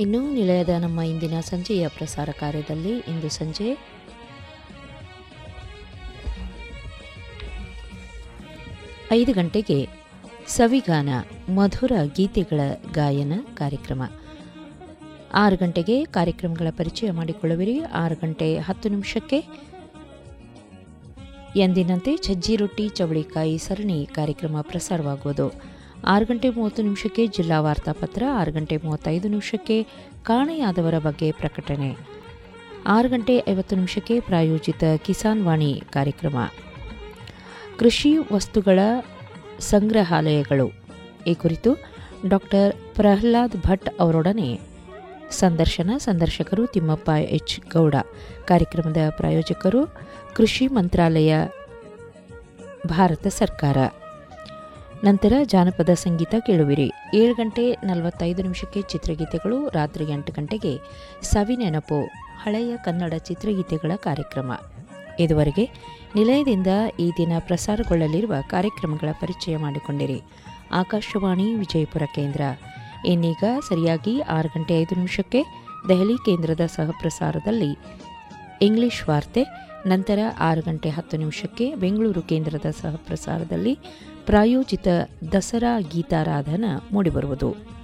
ಇನ್ನು ನಿಲಯದ ನಮ್ಮ ಇಂದಿನ ಸಂಜೆಯ ಪ್ರಸಾರ ಕಾರ್ಯದಲ್ಲಿ ಇಂದು ಸಂಜೆ ಐದು ಗಂಟೆಗೆ ಸವಿಗಾನ ಮಧುರ ಗೀತೆಗಳ ಗಾಯನ ಕಾರ್ಯಕ್ರಮ ಆರು ಗಂಟೆಗೆ ಕಾರ್ಯಕ್ರಮಗಳ ಪರಿಚಯ ಮಾಡಿಕೊಳ್ಳುವಿರಿ ಆರು ಗಂಟೆ ಹತ್ತು ನಿಮಿಷಕ್ಕೆ ಎಂದಿನಂತೆ ಸಜ್ಜಿ ರೊಟ್ಟಿ ಚವಳಿಕಾಯಿ ಸರಣಿ ಕಾರ್ಯಕ್ರಮ ಪ್ರಸಾರವಾಗುವುದು ಆರು ಗಂಟೆ ಮೂವತ್ತು ನಿಮಿಷಕ್ಕೆ ಜಿಲ್ಲಾ ವಾರ್ತಾಪತ್ರ ಆರು ಗಂಟೆ ಮೂವತ್ತೈದು ನಿಮಿಷಕ್ಕೆ ಕಾಣೆಯಾದವರ ಬಗ್ಗೆ ಪ್ರಕಟಣೆ ಆರು ಗಂಟೆ ಐವತ್ತು ನಿಮಿಷಕ್ಕೆ ಪ್ರಾಯೋಜಿತ ಕಿಸಾನ್ ವಾಣಿ ಕಾರ್ಯಕ್ರಮ ಕೃಷಿ ವಸ್ತುಗಳ ಸಂಗ್ರಹಾಲಯಗಳು ಈ ಕುರಿತು ಡಾಕ್ಟರ್ ಪ್ರಹ್ಲಾದ್ ಭಟ್ ಅವರೊಡನೆ ಸಂದರ್ಶನ ಸಂದರ್ಶಕರು ತಿಮ್ಮಪ್ಪ ಎಚ್ ಗೌಡ ಕಾರ್ಯಕ್ರಮದ ಪ್ರಾಯೋಜಕರು ಕೃಷಿ ಮಂತ್ರಾಲಯ ಭಾರತ ಸರ್ಕಾರ ನಂತರ ಜಾನಪದ ಸಂಗೀತ ಕೇಳುವಿರಿ ಏಳು ಗಂಟೆ ನಲವತ್ತೈದು ನಿಮಿಷಕ್ಕೆ ಚಿತ್ರಗೀತೆಗಳು ರಾತ್ರಿ ಎಂಟು ಗಂಟೆಗೆ ಸವಿನೆನಪು ಹಳೆಯ ಕನ್ನಡ ಚಿತ್ರಗೀತೆಗಳ ಕಾರ್ಯಕ್ರಮ ಇದುವರೆಗೆ ನಿಲಯದಿಂದ ಈ ದಿನ ಪ್ರಸಾರಗೊಳ್ಳಲಿರುವ ಕಾರ್ಯಕ್ರಮಗಳ ಪರಿಚಯ ಮಾಡಿಕೊಂಡಿರಿ ಆಕಾಶವಾಣಿ ವಿಜಯಪುರ ಕೇಂದ್ರ ಇನ್ನೀಗ ಸರಿಯಾಗಿ ಆರು ಗಂಟೆ ಐದು ನಿಮಿಷಕ್ಕೆ ದೆಹಲಿ ಕೇಂದ್ರದ ಸಹಪ್ರಸಾರದಲ್ಲಿ ಇಂಗ್ಲಿಷ್ ವಾರ್ತೆ ನಂತರ ಆರು ಗಂಟೆ ಹತ್ತು ನಿಮಿಷಕ್ಕೆ ಬೆಂಗಳೂರು ಕೇಂದ್ರದ ಸಹಪ್ರಸಾರದಲ್ಲಿ ಪ್ರಾಯೋಜಿತ ದಸರಾ ಗೀತಾರಾಧನ ಮೂಡಿಬರುವುದು